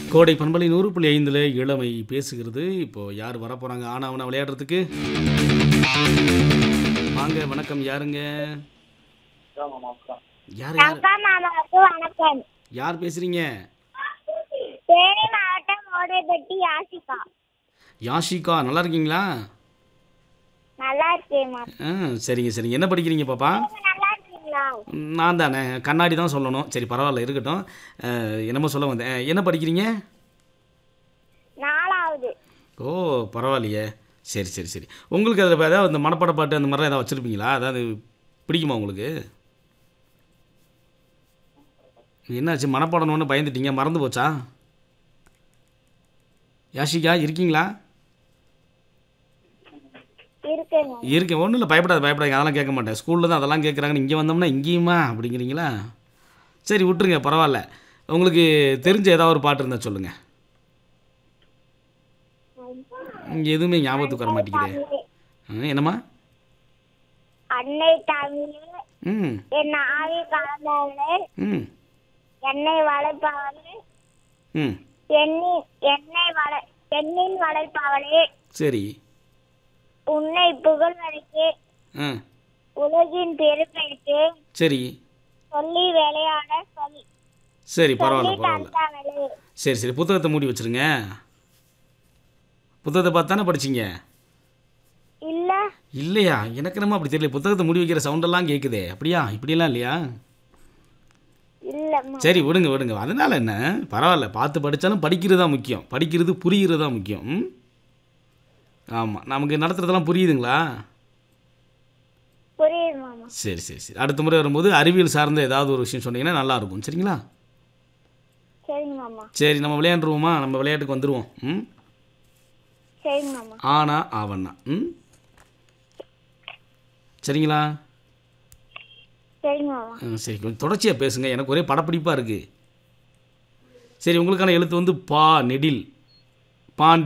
கோடை பண்பலை நூறு புள்ளி ஐந்தில் இளமை பேசுகிறது இப்போ யார் வர போகிறாங்க ஆனா அவனை விளையாடுறதுக்கு வாங்க வணக்கம் யாருங்க யார் யார் அப்பா மாமாவுக்கு வணக்கம் யார் பேசுறீங்க தேனி மாவட்டம் ஓடைப்பட்டி யாசிகா யாஷிகா நல்லா இருக்கீங்களா நல்லா இருக்கேம்மா ஆ சரிங்க சரிங்க என்ன படிக்கிறீங்க பாப்பா நீங்க நல்லா இருக்கீங்களா நான் தானே கண்ணாடி தான் சொல்லணும் சரி பரவாயில்ல இருக்கட்டும் அஹ், என்னமோ சொல்ல வந்தேன் அஹ், என்ன படிக்கிறீங்க நாலாவது ஓ பரவாயில்லையே சரி சரி சரி உங்களுக்கு அதில் ஏதாவது இந்த மனப்பாட பாட்டு அந்த மாதிரிலாம் ஏதாவது வச்சுருப்பீங்களா அதாவது பிடிக்குமா உங்களுக்கு என்னாச்சு மனப்பாடணுன்னு பயந்துட்டீங்க மறந்து போச்சா யாஷிகா இருக்கீங்களா இருக்கேங்க இருக்கேன் ஒன்றும் இல்லை பயப்படாத பயப்படாத அதெல்லாம் கேட்க மாட்டேன் ஸ்கூலில் தான் அதெல்லாம் கேட்குறாங்கன்னு இங்கே வந்தோம்னா இங்கேயுமா அப்படிங்கிறீங்களா சரி விட்டுருங்க பரவாயில்ல உங்களுக்கு தெரிஞ்ச ஏதாவது ஒரு பாட்டு இருந்தால் சொல்லுங்கள் இங்கே எதுவுமே ஞாபகத்துக்கு வர மாட்டேங்குதே ஆ, என்னம்மா அன்னை தமிழ் ம் என் ஆவி கலந்தவளே ம் என்னை வளர்ப்பவளே ம் எண்ணி என்னை வள எண்ணின் வளர்ப்பவளே சரி உன்னை புகழ்வதற்கு ஆ உலகின் பெருமைக்கு சரி சொல்லி விளையாட சொல்லி சரி சொல்லி பரவாயில்ல பரவாயில்ல தந்தவளே சரி சரி புத்தகத்தை மூடி வச்சுருங்க புத்தகத்தை பார்த்து தானே படிச்சீங்க இல்ல இல்லையா எனக்கு நம்ம அப்படி தெரியல புத்தகத்தை மூடி வைக்கிற சவுண்டெல்லாம் கேட்குதே அப்படியா இப்படியெல்லாம் இல்லையா இல்லம்மா சரி விடுங்க விடுங்க அதனால என்ன பரவாயில்ல பார்த்து படித்தாலும் படிக்கிறது தான் முக்கியம் படிக்கிறது புரிகிறது தான் முக்கியம் ம் ஆமாம் நமக்கு நடத்துறதெல்லாம் புரியுதுங்களா புரியுது மாமா சரி சரி சரி அடுத்த முறை வரும்போது அறிவியல் சார்ந்த ஏதாவது ஒரு விஷயம் சொன்னீங்கன்னா நல்லாயிருக்கும் சரிங்களா சரிங்க மாமா சரி நம்ம விளையாண்டுருவோமா நம்ம விளையாட்டுக்கு வந்துடுவோம் ம் சரிங்க மாமா ஆனா ஆவண்ணா ம் சரிங்களா சரிங்க மாமா ம், சரி கொஞ்சம் தொடர்ச்சியாக பேசுங்க எனக்கு ஒரே படப்பிடிப்பாக இருக்குது சரி உங்களுக்கான எழுத்து வந்து பா நெடில் பாண்டி